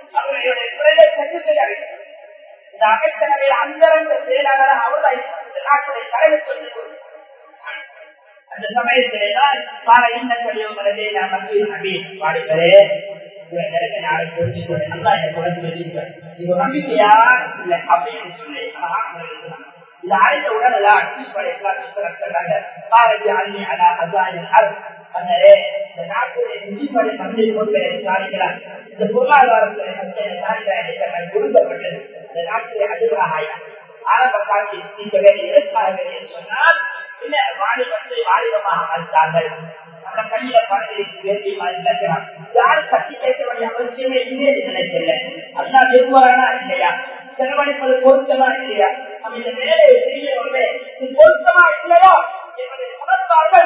அவர்களுடைய குரலை சட்டத்தில் அறிவித்தார் இந்த அமைச்சரவை அந்தரங்க செயலாளர் அவர்தான் இந்த நாட்டுடைய தலைவர் சொல்லிக் கொடுத்தார் அந்த சமயத்திலேதான் பல இன்னக்கடியும் வரதே நான் மத்திய நம்பி பாடுகிறே நாளை தெரிஞ்சுக்கொள்ள நல்லா என் குழந்தை வச்சிருக்கேன் இது நம்பிக்கையா இல்லை அப்படின்னு சொல்லி இது அழைத்த உடனே அடிப்படை பாரதி அள்ளி அலா அசாயின் அண்ணரே இந்த நாட்டுடைய நிதிப்படை மந்திரி கொண்டு சாதிக்கிறார் இந்த பொருளாதாரத்தில் கொடுக்கப்பட்டது இந்த நாட்டுடைய அதிபராக ஆரம்ப காலத்தில் இந்த வேலை எதற்காக என்று சொன்னால் இல்ல வாலிபத்தை வாலிபமாக மறுத்தார்கள் நம்ம கையில பணத்தை வேண்டி நினைக்கிறான் யாரும் கட்டி கேட்க வேண்டிய அவசியமே இல்லையே நினைக்கல அல்லா விரும்புவாரா இல்லையா செலவழிப்பது பொருத்தமா இல்லையா நம்ம இந்த வேலையை செய்யவில்லை இது பொருத்தமா இல்லையோ என்பதை உணர்ந்தார்கள்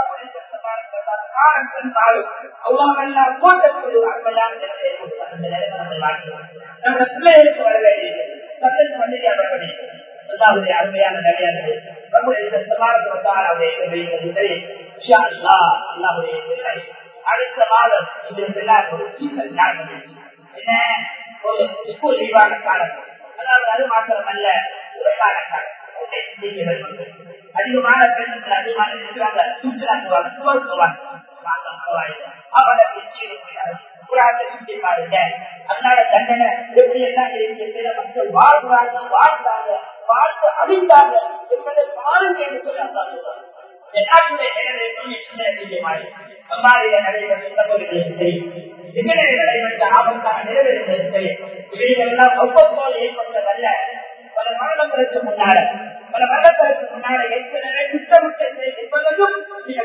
நம்ம பிள்ளைகளுக்கு வர வேண்டியது சட்டத்து பண்டிகை வர வேண்டியது அல்லாவுடைய அருமையான நடையானது அடுத்த மாதம் ஒரு சீசன் என்ன ஒரு ஸ்கூல் லீவான காலம் அதாவது அது மாத்திரம் அல்ல உரைக்கான காலம் அதிகமான பெண்கள் அதிகமான இருக்கிறாங்க சுற்றுலா போவாங்க சுவர் போவாங்க அவனை புறாத்தை சுற்றி பாருங்க அதனால தண்டனை எப்படி எல்லாம் இருக்கிற மக்கள் வாழ்றாங்க வாழ்ந்தாங்க வாழ்ந்து அழிந்தாங்க என்பதை பாருங்க என்று சொல்லி அல்லா சொல்றாங்க ஏற்பட்டதல்ல பல மரணங்களுக்கு முன்னால பல மரணங்களுக்கு முன்னால ஏற்கனவே திட்டமிட்ட என்பதையும்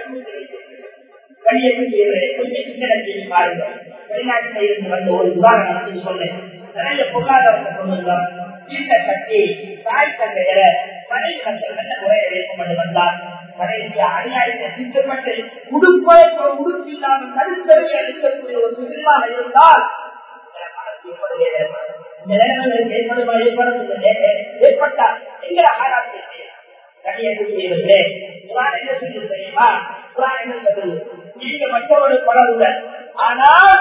வெளிநாட்டில் இருந்து வந்த ஒரு உதாரணத்தை சொன்னேன் நிறைய பொருளாதாரத்தை கொண்டு வீட்டை கட்டி தாய் தந்தையர மனை மக்கள் நல்ல முறையை வைக்கப்பட்டு வந்தார் கடைசியா அநியாயத்தை திட்டப்பட்டு உடுப்பை உடுப்பு இல்லாமல் கருத்தறிவை அளிக்கக்கூடிய ஒரு முஸ்லிமாக இருந்தால் ஏற்பட்டால் எங்களை ஆராய்ச்சி கண்ணியக்குரியவர்களே குரான் என்ன சொல்லி தெரியுமா குரான் என்ன சொல்றது நீங்க மற்றவர்கள் படவுங்கள் ஆனால்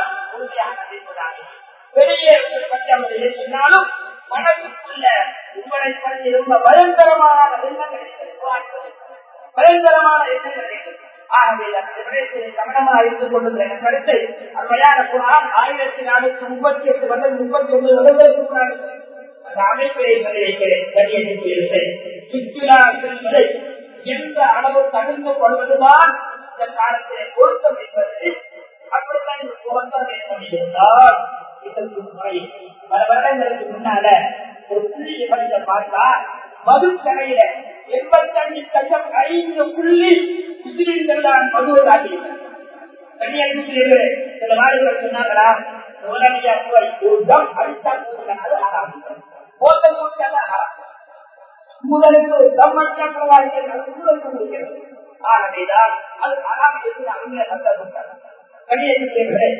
பெரிய பற்றி சொன்னாலும் மனதுக்குள்ள உங்களை பற்றி ரொம்ப பயங்கரமான எண்ணங்கள் பயங்கரமான எண்ணங்கள் ஆகவே கவனமாக இருந்து கொண்டிருக்கிற கருத்தை அருமையான குரான் ஆயிரத்தி நானூத்தி முப்பத்தி எட்டு வருடம் முப்பத்தி ஒன்பது வருடங்களுக்கு அந்த அமைப்பிலே வைக்கிறேன் கண்ணியத்துக்குரியவர்கள் சுற்றுலா செல்வதை எந்த அளவு தகுந்து கொள்வதுதான் இந்த காலத்திலே பொருத்தம் என்பது அப்படித்தான் இது பொருத்தம் ஏற்பட்டிருந்தால் இதற்கு முறை பல வருடங்களுக்கு முன்னால ஒரு புள்ளியை படித்த பார்த்தா மதுக்கரையில எண்பத்தஞ்சு லட்சம் ஐந்து புள்ளி முஸ்லிம்கள் தான் மதுவராகி கன்னியாகுமரி சில நாடுகள் சொன்னாங்களா உடனடியா போய் ஒரு தம் அடித்தா அது ஆறாம் போத்தல் கொடுத்தாங்க ஆறாம் முதலுக்கு தம்மற்ற இருக்கிறது ஆகவேதான் அது அறாம் என்று அவங்க சந்தர்ப்பட்டார் கண்ணியத்திலே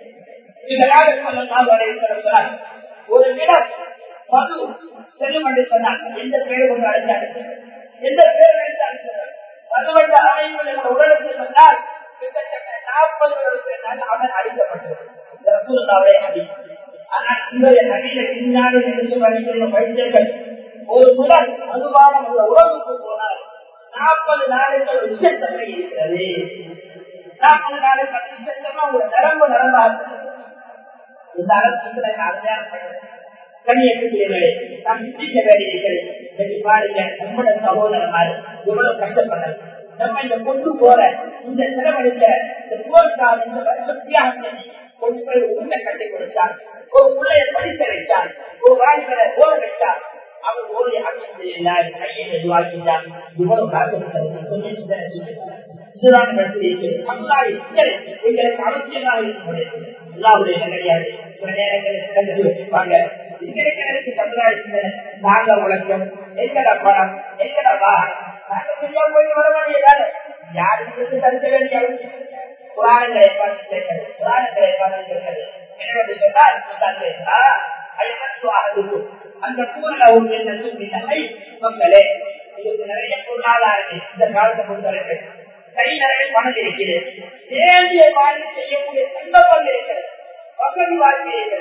ஒரு இடம் மது செல்லும் என்று சொன்னார் எந்த பேர் கொண்டு அழைத்தாரு எந்த பேர் அழைத்தாரு மது வந்த அமைப்பு என்ற உடலுக்கு சொன்னால் கிட்டத்தட்ட நாற்பது வருடத்தினால் அவன் அழிக்கப்பட்டது அடி ஆனால் இன்றைய நவீன விஞ்ஞானி என்று படிக்கிற வைத்தியர்கள் ஒரு முதல் மதுவான உள்ள உறவுக்கு போனால் நாற்பது நாளைகள் விஷத்தன்மை இருக்கிறது நாற்பது நாளைகள் விஷத்தன்மை உங்க நரம்பு நரம்பாக இந்த அரசுகளை கண்ணியக்குரியவர்களே நாம் சிந்திக்க வேண்டியிருக்கிறது பாருங்க நம்முடைய சகோதரர்கள் எவ்வளவு கஷ்டப்பட்டது நம்ம இந்த கொண்டு போற இந்த செலவழிக்க இந்த சுவர்கால் இந்த வருஷத்தியாக ஒரு உண்மை கட்டி கொடுத்தார் ஒரு பிள்ளைய படிக்க வைத்தார் ஒரு வாய்ப்பை ஓட வைத்தார் அவர் ஓடி ஆட்சி கையை எதுவாக்கிட்டார் இவ்வளவு காசு இதுதான் சமுதாய எங்களுக்கு அவசியமாக இருக்கிறது எல்லாருடைய கிடையாது சில நேரங்களில் வச்சிருப்பாங்க எங்களுக்கு சமுதாயத்தில் நாங்க உழைக்கும் எங்கட பணம் எங்கட வாகனம் நாங்க செய்ய போய் வர வேண்டியதாரு யாருக்கு தடுக்க வேண்டிய அவசியம் புராணங்களை பார்த்து புராணங்களை பார்த்து என்ன சொன்னால் அந்த பூர்ண ஒரு என்ன சொல்லி மக்களே இதுக்கு நிறைய பொருளாதாரம் இந்த காலத்தை பொறுத்தவரைக்கும் கை நிறைய பணம் இருக்கிறது வேண்டிய மாதிரி செய்யக்கூடிய சந்தர்ப்பம் இருக்கிறது வசதி வாய்ப்பு இருக்கிறது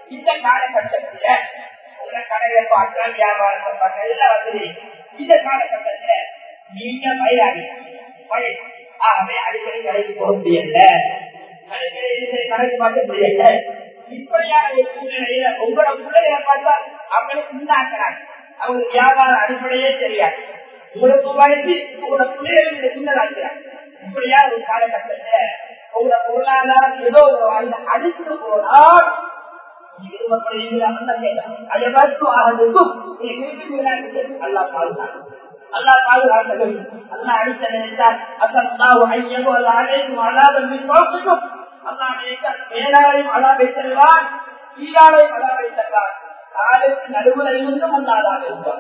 இந்த காலகட்டத்துல உள்ள கடையை பார்க்க வியாபாரத்தை பார்க்க எல்லாம் வசதி இந்த காலகட்டத்துல நீங்க வயதாகி வயது ஆகவே அடிக்கடி கடைக்கு போக முடியல கடைக்கு பார்க்க முடியல இப்படியான ஒரு சூழ்நிலையில உங்களோட பிள்ளைகளை பார்த்தா அவங்களுக்கு உண்டாக்குறாங்க அவங்களுக்கு வியாபார அடிப்படையே தெரியாது உங்களுக்கு வயசு உங்களோட பிள்ளைகளுக்கு சின்னதாக்கிறாங்க இப்படியா ஒரு காலகட்டத்துல உங்களோட பொருளாதாரம் ஏதோ ஒரு அந்த அடித்து போனால் அல்லா பாதுகாப்பு அல்லா பாதுகாத்தது அல்லா அடித்த நினைத்தார் அசல்லாஹு ஐயகோ அல்லாஹேக்கும் அல்லாதம் மின் அல்லா நினைத்தார் மேலாளையும் அல்லா வைத்திருவார் கீழாளையும் அல்லா வைத்திருவார் காலுக்கு நடுவில் இருந்தும் அல்லாதாக இருப்பார்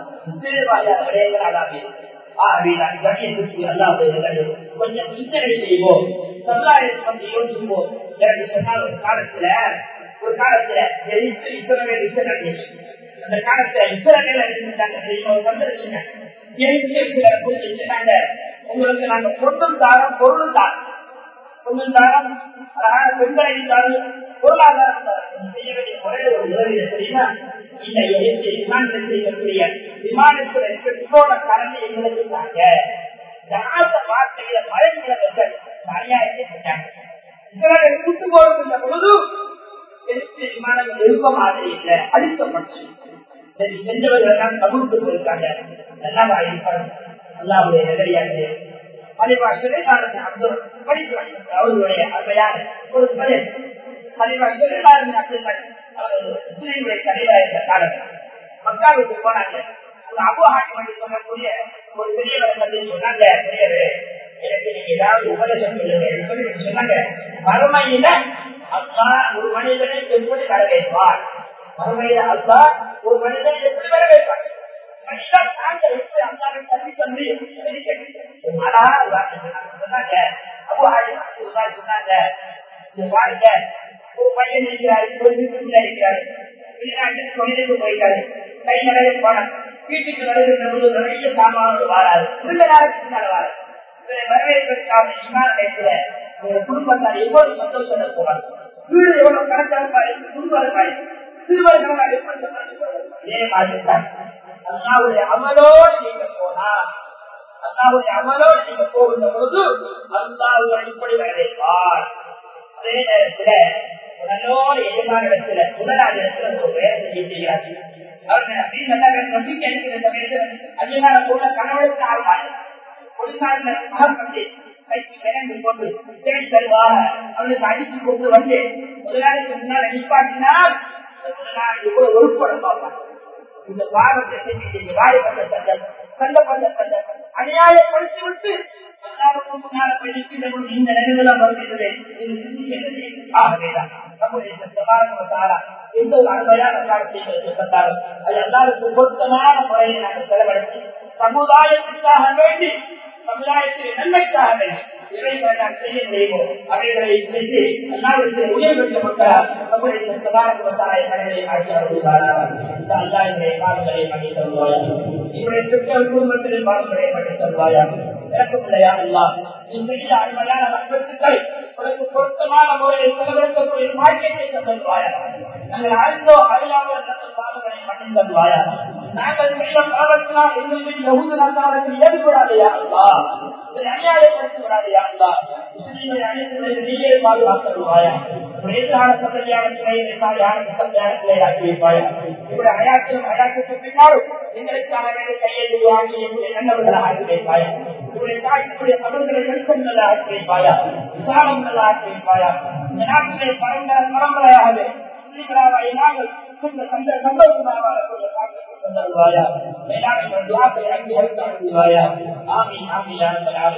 கொஞ்சம் சிந்தனை செய்வோம் சமுதாயத்தை கொஞ்சம் யோசிப்போம் எனக்கு சொன்னால் ஒரு காலத்துல ஒரு காலத்துல இஸ்ரவேல் இஸ்ரவேல் அந்த காலத்துல இஸ்ரவேல் வந்துருச்சுங்க உங்களுக்கு நாங்க பொண்ணும் தாரம் பொருளும் தாரம் பொண்ணும் தாரம் பெண்களையும் தாரம் பொருளாதாரம் தாரம் செய்ய வேண்டிய ஒரே ஒரு உதவி தெரியுமா இந்த எழுத்து விமானத்தில் செய்யக்கூடிய விமானத்துல பெற்றோட கலந்து எங்களுக்கு தாங்க ஜாத வார்த்தையில மழைகளை வச்சு மரியாதை செஞ்சாங்க இஸ்ரவேல் கூட்டு போடுகின்ற பொழுது எழுத்து விமானம் எழுப்ப மாதிரி இல்லை அழிக்கப்பட்டு செஞ்சவர்கள் எல்லாம் தமிழுக்கு போயிருக்காங்க நல்லா இருப்பாங்க அல்லாவுடைய நிலையாக மலிவா சிறைக்காரன் அப்துல் அவர்களுடைய அருமையான ஒரு பிரதேசம் மலிவா சிறைக்காரன் அப்துல் முஸ்லீம்களுடைய தலைவராக இருந்த காலம் மக்காவுக்கு போனாங்க ஒரு அபு ஆட்சி சொல்லக்கூடிய ஒரு பெரியவர் பற்றி சொன்னாங்க பெரியவர் எனக்கு நீங்க ஏதாவது உபதேசம் சொல்லி சொன்னாங்க மறுமையில அல்லா ஒரு மனிதனை எப்படி வரவேற்பார் மறுமையில அல்லா ஒரு மனிதனை எப்படி வரவேற்பார் மனிதன் தாங்கள் எப்படி அல்லாவை சந்திக்க முடியும் சொன்னாங்க அபு ஆட்சி சொன்னாங்க பாருங்க ஒரு பையன் இருக்கிறாரு ஒரு வீட்டுக்குள்ள இருக்கிறாரு வெளிநாட்டுக்கு தொழிலுக்கு போயிட்டாரு கை நிறைய பணம் வீட்டுக்கு வருகின்ற போது நிறைய சாமான்கள் வாராது இந்த நேரத்துக்கு மேல வாராது இவரை வரவேற்பதற்காக விமான நிலையத்துல உங்க குடும்பத்தார் எவ்வளவு சந்தோஷம் போவார் வீடு எவ்வளவு கணக்காக பாரு புதுவாக பாரு சிறுவர்களால் எப்படி சந்தோஷப்படுவார் இதே மாதிரி தான் அல்லாவுடைய அமலோடு நீங்க போனா அல்லாவுடைய அமலோடு நீங்க போகின்ற பொழுது அல்லாவுடைய இப்படி வரவேற்பார் அதே நேரத்துல உடனோடு எதிர்மான இடத்துல முதலாவது இடத்துல ஒரு வேலை செய்கிறார்கள் அவர்கள் அப்படின்னு நம்பிக்கை எடுக்கிற சமயத்தில் அதிகார கூட கணவனுக்கு ஆழ்வார்கள் பொலிசாரில் மகப்பட்டு கைக்கு கிளம்பி கொண்டு தேடி தருவாக அவனுக்கு அடித்து கொண்டு வந்து முதலாளிக்கு முன்னால் நிப்பாட்டினால் முதலாளி எவ்வளவு ஒழுப்படம் பார்ப்பாங்க இந்த பாவத்தை செஞ்சு வாழைப்பட்ட சட்டம் சண்டப்பட்ட சட்டம் அநியாயப்படுத்தி விட்டு எல்லாருக்கும் முன்னால படிக்கின்ற இந்த நிலைமைதான் வருகிறது இது சிந்திக்கிறது ஆகவேதான் நம்முடைய சமாதான எந்த ஒரு அருமையான காலத்தை தந்தாலும் அது எல்லாருக்கும் பொருத்தமான முறையை நாங்கள் செலவழித்து சமுதாயத்திற்காக வேண்டி சமுதாயத்தின் நன்மைக்காக வேண்டி இவைகளை நாம் செய்ய முடியுமோ அவைகளை செய்து அல்லாவிற்கு உயர் வைக்கப்பட்ட நம்முடைய சமாதான கடனை ஆட்சி அருள்வாராக இந்த அல்லாஹினுடைய காலங்களை பண்ணி தருவாயா இவருடைய பெற்றோர் குடும்பத்திலே பாடங்களை பண்ணி தருவாயா இறக்கமில்லையா அல்லா இந்த அருமையான மக்களுக்கு உனக்கு பொருத்தமான முறையில் செலவழிக்கக்கூடிய வாழ்க்கையை தருவாயா நாங்கள் அறிந்தோ அறியாமல் நல்ல பாடங்களை பண்ணி தருவாயா நாங்கள் செய்த பாவத்தினால் எங்கள் யகுந்த நந்தாரத்தில் ஏற்படாதையா அல்லா இதை அநியாயப்படுத்தி விடாதையா அல்லா முஸ்லீமை அனைத்து நீயே பாதுகாத்தருவாயா எதிரான சந்ததியான துறையை யாருக்கு சந்தையான துறையாக்கி வைப்பாயா இவருடைய அயாத்திலும் அயாத்துக்கு பின்னாலும் எங்களுக்காக கையெழுத்து வாங்கி எங்களுடைய நல்லவர்களை ஆக்கி வைப்பாயா இவருடைய தாய்க்குரிய சபைகளை வெளிச்சம் நல்லா ஆக்கி வைப்பாயா விசாலம் நல்லா ஆக்கி வைப்பாயா இந்த நாட்டிலே பரம்பரை பரம்பரையாகவே முஸ்லீம்களாக இல்லாமல் சந்தோஷமாக தருவாயா மேலாண்மை துவாக்களை அங்கீகரித்து அனுப்புவாயா ஆமீன் ஆமீன்